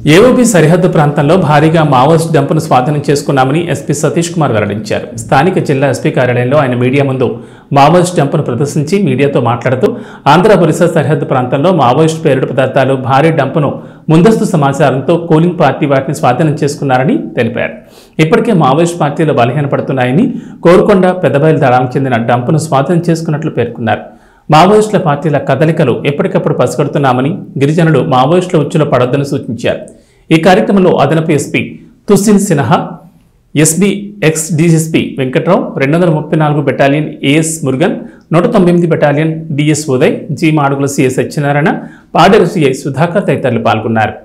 AOB సరిహద్దు ప్రాంతంలో భారీగా మావోయిస్ట్ డంపును స్వాధీనం చేసుకున్నామని ఎస్పీ సతీష్ కుమార్ వెల్లడించారు స్థానిక జిల్లా ఎస్పీ కార్యాలయంలో ఆయన మీడియా ముందు మావోయిస్ట్ డంపును ప్రదర్శించి మీడియాతో మాట్లాడుతూ ఆంధ్ర ఒరిస్సా సరిహద్దు ప్రాంతంలో మావోయిస్ట్ పేరుడు పదార్థాలు భారీ డంపును ముందస్తు సమాచారంతో కూలింగ్ పార్టీ వాటిని స్వాధీనం చేసుకున్నారని తెలిపారు ఇప్పటికే మావోయిస్ట్ పార్టీలు బలహీనపడుతున్నాయని కోరుకొండ పెద్దబయలు దళానికి చెందిన డంపును స్వాధీనం చేసుకున్నట్లు పేర్కొన్నారు మావోయిస్టుల పార్టీల కదలికలు ఎప్పటికప్పుడు పసిగడుతున్నామని గిరిజనులు మావోయిస్టుల ఉచ్చులో పడొద్దని సూచించారు ఈ కార్యక్రమంలో అదనపు SP Tuhin Sinha SB ex DSP Venkatrao రెండు వందల ముప్పై నాలుగు బెటాలియన్ ఏఎస్ మురుగన్ నూట తొంభై ఎనిమిది battalion DS Uday ji Madugula CS Satyanarayana Paderu CI Sudhakar తదితరులు పాల్గొన్నారు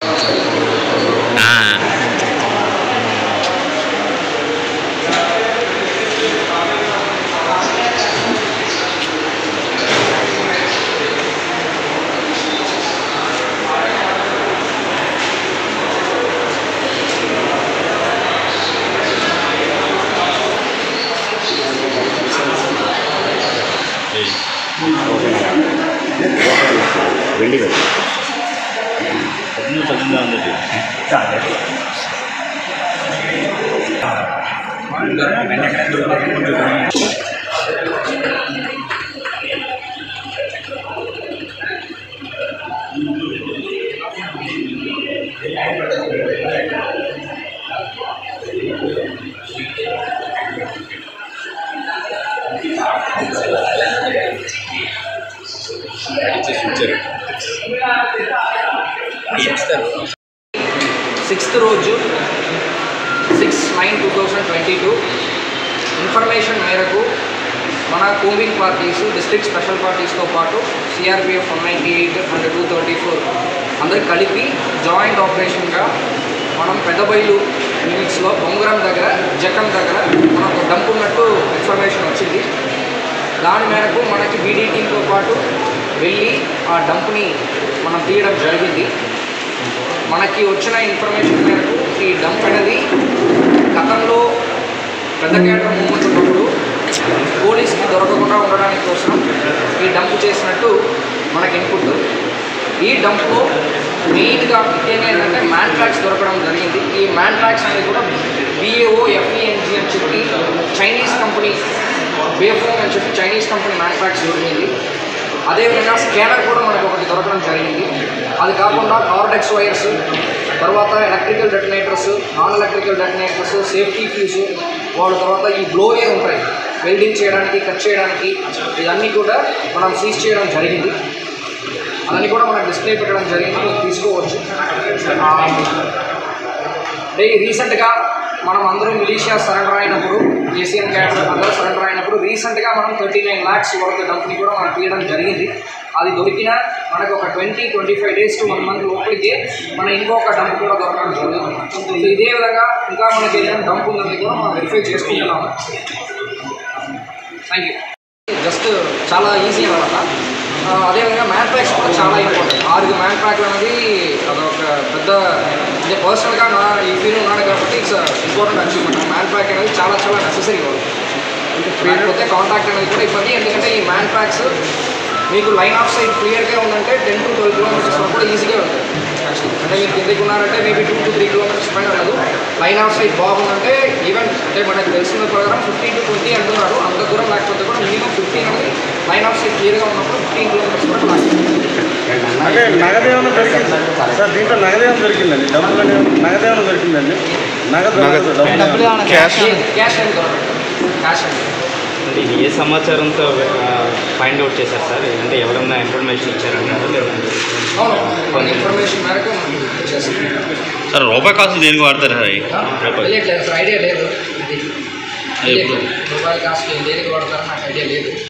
వెండి కదా సిక్స్త్ రోజు six nine two thousand twenty two information మేరకు మన కూంబింగ్ పార్టీస్ డిస్ట్రిక్ట్ స్పెషల్ పార్టీస్తో పాటు CRPF one ninety eight and two thirty four అందరు కలిపి జాయింట్ ఆపరేషన్గా మనం పెద్దబైలు లిమిట్స్లో బొంగరం దగ్గర జక్కం దగ్గర మనకు డంప్ ఉన్నట్టు ఇన్ఫర్మేషన్ వచ్చింది దాని మేరకు మనకి బీడీ టీంతో పాటు వెళ్ళి ఆ డంప్ని మనం తీయడం జరిగింది మనకి వచ్చిన ఇన్ఫర్మేషన్ మేరకు ఈ డంప్ అనేది గతంలో పెద్ద కేటర్ మూమెంట్ ఉన్నప్పుడు పోలీస్కి దొరకకుండా ఉండడానికి కోసం ఈ డంప్ చేసినట్టు మనకి ఇన్పుట్ ఈ డంప్లో మెయిన్గా ముఖ్యంగా ఏంటంటే మ్యాన్ ట్రాక్స్ దొరకడం జరిగింది ఈ మ్యాన్ ట్రాక్స్ అనేది కూడా బిఏఓ ఎఫ్ఈఎన్జి అని చెప్పి చైనీస్ కంపెనీ బేఫోన్ అని చెప్పి చైనీస్ కంపెనీ మ్యాన్ ట్రాక్స్ దొరికింది అదేవిధంగా స్కానర్ కూడా మనకు ఒకటి దొరకడం జరిగింది అది కాకుండా కార్డెక్స్ వైర్స్ తర్వాత electrical detonators non electrical detonators safety fuse వాళ్ళ తర్వాత ఈ బ్లోయర్ ఉంటాయి వెల్డింగ్ చేయడానికి కట్ చేయడానికి ఇవన్నీ కూడా మనం సీజ్ చేయడం జరిగింది అవన్నీ కూడా మనకు డిస్ప్లే పెట్టడం జరిగింది మీరు తీసుకోవచ్చు ఆ, అంటే రీసెంట్గా మనం అందరూ మిలీషియా సరెండర్ అయినప్పుడు ఏసీఎన్ క్యాట్స్ అందరూ సరెండర్ అయినప్పుడు రీసెంట్గా మనం థర్టీ నైన్ ల్యాక్స్ వరకు డంప్ని కూడా మనం తీయడం జరిగింది అది దొరికిన మనకు ఒక twenty twenty five days to one month లోపలికి మన ఇంకొక డంప్ కూడా దొరకడం జరిగింది సో ఇదే విధంగా ఇంకా మనకి ఏదైనా డంప్ ఉందని కూడా మనం వెరిఫై చేసుకుంటున్నాము థ్యాంక్ యూ జస్ట్ చాలా ఈజీ అనమాట ఆ, అదేవిధంగా మ్యాన్ ప్యాక్స్ కూడా చాలా ఇంపార్టెంట్ ఆరు మ్యాన్ ప్యాక్ అనేది అదొక పెద్ద అంటే పర్సనల్గా నా ఈ ఫీల్ ఉన్నాడు కాబట్టి it's important achievement man pack అనేది చాలా చాలా నెససరీ వాళ్ళు లేకపోతే కాంటాక్ట్ అనేది కూడా ఇబ్బంది ఎందుకంటే ఈ మ్యాన్ ప్యాక్స్ మీకు లైన్ ఆఫ్ సైడ్ క్లియర్గా ఉందంటే టెన్ టు ట్వెల్వ్ కిలోమీటర్స్ వరకు కూడా ఈజీగా ఉంటుంది యాక్చువల్లీ అంటే మీరు కిందకి ఉన్నారంటే maybe two to three kilometres పైన ఉండదు లైన్ ఆఫ్ సైడ్ బాగుందంటే ఈవెన్ అంటే మనకు తెలిసిన ప్రకారం ఫిఫ్టీన్ టు ట్వంటీ అంటున్నారు అంత దూరం లేకపోతే కూడా మినిమం ఫిఫ్టీన్ అనేది లైన్ ఆఫ్ సైడ్ క్లియర్గా ఉన్నప్పుడు ఫిఫ్టీన్ కిలోమీటర్స్ వరకు లాగుతుంది అంటే నగదేమన్నా దొరికింది సార్ దీంట్లో నగదేమన్నా దొరికిందండి డబ్బులు నగదేమన్నా దొరికిందండి నగదు దొరకదు, డబ్బులు క్యాష్ క్యాష్ అనేది దొరకదు క్యాష్ అనేది అంటే ఇది ఏ సమాచారంతో ఫైండ్ అవుట్ చేశారు సార్ అంటే ఎవరన్నా ఇన్ఫర్మేషన్ ఇచ్చారన్నారు లేదంటే అవును మన ఇన్ఫర్మేషన్ మేరకు చేస్తాం సార్ రూపాయి కాసు దేనికి వాడతారు సార్ అవి? తెలియట్లేదు సార్ ఐడియా లేదు ఇది తెలియట్లేదు. మొబైల్ కాస్ట్ దేనికి వాడతారో నాకు ఐడియా లేదు